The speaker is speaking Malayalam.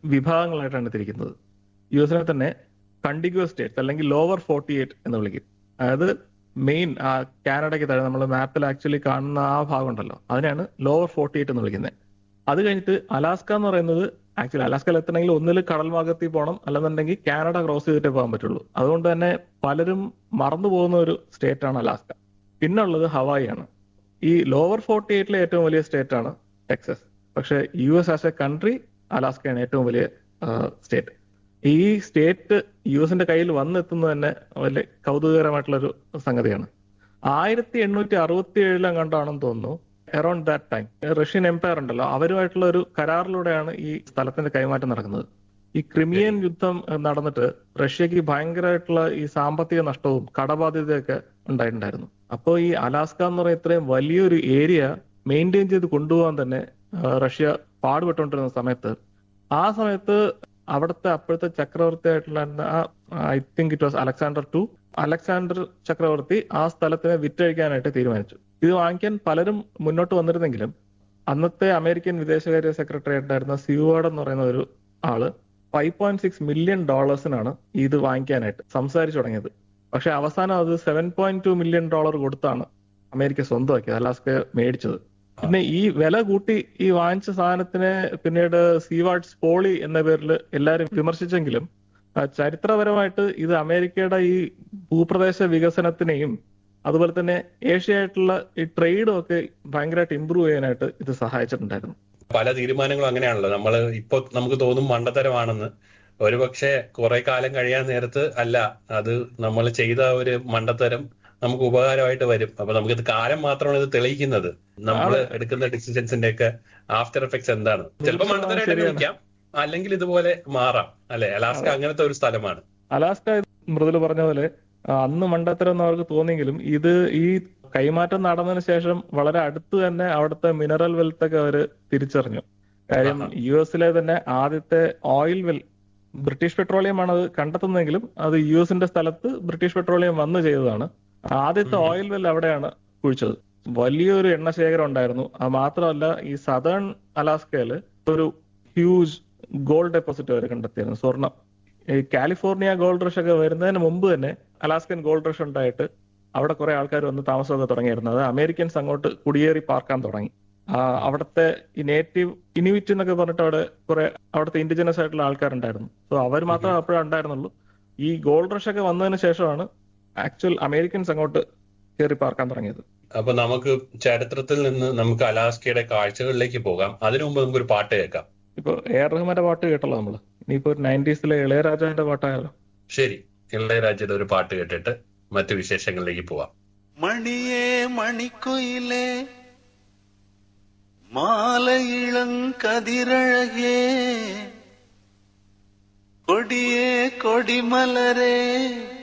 വിഭാഗങ്ങളായിട്ടാണ് തിരിക്കുന്നത് യു എസിനെ തന്നെ കണ്ടിഗ്യൂസ് സ്റ്റേറ്റ്സ് അല്ലെങ്കിൽ ലോവർ ഫോർട്ടി എയ്റ്റ് എന്ന് വിളിക്കും അതായത് മെയിൻ ആ കാനഡയ്ക്ക് താഴെ നമ്മൾ മാപ്പിൽ ആക്ച്വലി കാണുന്ന ആ ഭാഗം ഉണ്ടല്ലോ അതിനാണ് ലോവർ ഫോർട്ടി എയ്റ്റ് എന്ന് വിളിക്കുന്നത് അത് കഴിഞ്ഞിട്ട് അലാസ്ക എന്ന് പറയുന്നത് ആക്ച്വലി അലാസ്കയിൽ എത്തണമെങ്കിൽ ഒന്നിൽ കടൽ ഭാഗത്തിൽ പോകണം അല്ലെന്നുണ്ടെങ്കിൽ കാനഡ ക്രോസ് ചെയ്തിട്ടേ പോകാൻ പറ്റുള്ളൂ അതുകൊണ്ട് തന്നെ പലരും മറന്നു പോകുന്ന ഒരു സ്റ്റേറ്റ് ആണ് അലാസ്ക പിന്നെ ഉള്ളത് ഹവായി ആണ് ഈ ലോവർ ഫോർട്ടി എയ്റ്റിലെ ഏറ്റവും വലിയ സ്റ്റേറ്റ് ആണ് ടെക്സസ് പക്ഷെ U S as a country അലാസ്കയാണ് ഏറ്റവും വലിയ സ്റ്റേറ്റ് ഈ സ്റ്റേറ്റ് യു എസിന്റെ കയ്യിൽ വന്നെത്തുന്നത് തന്നെ വലിയ കൗതുകകരമായിട്ടുള്ള ഒരു സംഗതിയാണ് ആയിരത്തി എണ്ണൂറ്റി അറുപത്തി ഏഴിലും കണ്ടാണെന്ന് തോന്നുന്നു around that time Russian empire ഉണ്ടല്ലോ അവരുമായിട്ടുള്ള ഒരു കരാറിലൂടെയാണ് ഈ സ്ഥലത്തിന്റെ കൈമാറ്റം നടക്കുന്നത് ഈ ക്രിമിയൻ യുദ്ധം നടന്നിട്ട് റഷ്യക്ക് ഭയങ്കരമായിട്ടുള്ള ഈ സാമ്പത്തിക നഷ്ടവും കടബാധ്യതയൊക്കെ ഉണ്ടായിട്ടുണ്ടായിരുന്നു അപ്പോൾ ഈ അലാസ്ക എന്ന് പറയുന്ന ഇത്രയും വലിയൊരു ഏരിയ മെയിൻറ്റെയിൻ ചെയ്ത് കൊണ്ടുപോകാൻ തന്നെ റഷ്യ പാടുപെട്ടുകൊണ്ടിരുന്ന സമയത്ത് ആ സമയത്ത് അവിടുത്തെ അപ്പോഴത്തെ ചക്രവർത്തി ആയിട്ടുള്ള I think it was Alexander two Alexander ചക്രവർത്തി ആ സ്ഥലത്തിനെ വിറ്റഴിക്കാനായിട്ട് തീരുമാനിച്ചു ഇത് വാങ്ങിക്കാൻ പലരും മുന്നോട്ട് വന്നിരുന്നെങ്കിലും അന്നത്തെ അമേരിക്കൻ വിദേശകാര്യ സെക്രട്ടറി ആയിട്ടായിരുന്ന സിയുവാർഡ് എന്ന് പറയുന്ന ഒരു ആള് ഫൈവ് പോയിന്റ് സിക്സ് മില്യൺ ഡോളേഴ്സിനാണ് ഇത് വാങ്ങിക്കാനായിട്ട് സംസാരിച്ചു തുടങ്ങിയത് പക്ഷെ അവസാനം അത് seven point two million dollar കൊടുത്താണ് അമേരിക്ക സ്വന്തമാക്കിയത് അലാസ്ക മേടിച്ചത് പിന്നെ ഈ വില കൂട്ടി ഈ വാങ്ങിച്ച സാധനത്തിനെ പിന്നീട് സീവാർഡ്സ് പോളി എന്ന പേരിൽ എല്ലാവരും വിമർശിച്ചെങ്കിലും ചരിത്രപരമായിട്ട് ഇത് അമേരിക്കയുടെ ഈ ഭൂപ്രദേശ വികസനത്തിനെയും അതുപോലെ തന്നെ ഏഷ്യയായിട്ടുള്ള ഈ ട്രേഡും ഒക്കെ ഭയങ്കരമായിട്ട് ഇമ്പ്രൂവ് ചെയ്യാനായിട്ട് ഇത് സഹായിച്ചിട്ടുണ്ടായിരുന്നു പല തീരുമാനങ്ങളും അങ്ങനെയാണല്ലോ നമ്മൾ ഇപ്പൊ നമുക്ക് തോന്നും മണ്ടത്തരമാണെന്ന് ഒരുപക്ഷെ കുറെ കാലം കഴിയാൻ നേരത്ത് അല്ല അത് നമ്മൾ ചെയ്ത ഒരു മണ്ടത്തരം നമുക്ക് ഉപകാരമായിട്ട് വരും അപ്പൊ നമുക്കിത് കാലം മാത്രമാണ് ഇത് തെളിയിക്കുന്നത് നമ്മൾ എടുക്കുന്ന ഡിസിഷൻസിന്റെ ഒക്കെ ആഫ്റ്റർ എഫക്ട്സ് എന്താണ് ചിലപ്പോൾ മണ്ടത്തരമായിട്ട് തെളിയിക്കാം അല്ലെങ്കിൽ ഇതുപോലെ മാറാം അല്ലെ അലാസ്ക അങ്ങനത്തെ ഒരു സ്ഥലമാണ് അലാസ്ക മൃദുല് പറഞ്ഞ പോലെ അന്ന് മണ്ടത്തരം എന്ന് അവർക്ക് തോന്നിയെങ്കിലും ഇത് ഈ കൈമാറ്റം നടന്നതിന് ശേഷം വളരെ അടുത്ത് തന്നെ അവിടുത്തെ മിനറൽ വെൽത്ത് ഒക്കെ അവര് തിരിച്ചറിഞ്ഞു കാര്യം യു എസിലെ തന്നെ ആദ്യത്തെ ഓയിൽ വെൽ ബ്രിട്ടീഷ് പെട്രോളിയം ആണ് അത് കണ്ടെത്തുന്നതെങ്കിലും അത് യു എസിന്റെ സ്ഥലത്ത് ബ്രിട്ടീഷ് പെട്രോളിയം വന്ന് ചെയ്തതാണ് ആദ്യത്തെ ഓയിൽ വെൽ അവിടെയാണ് കുഴിച്ചത് വലിയൊരു എണ്ണ ശേഖരം ഉണ്ടായിരുന്നു അത് മാത്രമല്ല ഈ സദേൺ അലാസ്കയില് ഒരു ഹ്യൂജ് ഗോൾഡ് ഡെപ്പോസിറ്റ് അവർ കണ്ടെത്തിയിരുന്നു സ്വർണം ഈ കാലിഫോർണിയ ഗോൾഡ് റഷ് ഒക്കെ വരുന്നതിന് മുമ്പ് തന്നെ അലാസ്കൻ ഗോൾഡ് റഷ് ഉണ്ടായിട്ട് അവിടെ കുറെ ആൾക്കാർ വന്ന് താമസമൊക്കെ തുടങ്ങിയിരുന്നു അത് അമേരിക്കൻസ് അങ്ങോട്ട് കുടിയേറി പാർക്കാൻ തുടങ്ങി അവിടുത്തെ ഈ നേറ്റീവ് ഇനുവിറ്റ് എന്നൊക്കെ പറഞ്ഞിട്ട് അവിടെ കുറെ അവിടുത്തെ ഇൻഡിജിനസ് ആയിട്ടുള്ള ആൾക്കാരുണ്ടായിരുന്നു സോ അവർ മാത്രമേ അപ്പോഴേ ഉണ്ടായിരുന്നുള്ളൂ ഈ ഗോൾഡ് റഷ് ഒക്കെ വന്നതിന് ശേഷമാണ് ആക്ച്വൽ അമേരിക്കൻസ് അങ്ങോട്ട് കയറി പാർക്കാൻ തുടങ്ങിയത് അപ്പൊ നമുക്ക് ചരിത്രത്തിൽ നിന്ന് നമുക്ക് അലാസ്കയുടെ കാഴ്ചകളിലേക്ക് പോകാം അതിനു മുമ്പ് നമുക്ക് ഒരു പാട്ട് കേൾക്കാം ഇപ്പൊ എ ആർ റഹ്മാന്റെ പാട്ട് കേട്ടല്ലോ നമ്മള് ഇനിയിപ്പോ നയൻറ്റീസിലെ ഇളയരാജാവിന്റെ പാട്ടായാലോ ശരി ഇളയരാജയുടെ ഒരു പാട്ട് കേട്ടിട്ട് മറ്റു വിശേഷങ്ങളിലേക്ക് പോവാം മണിയേ മണിക്കുയിലേ മാലയിളങ്കതിരഴകേ കൊടിയേ കൊടിമലരേ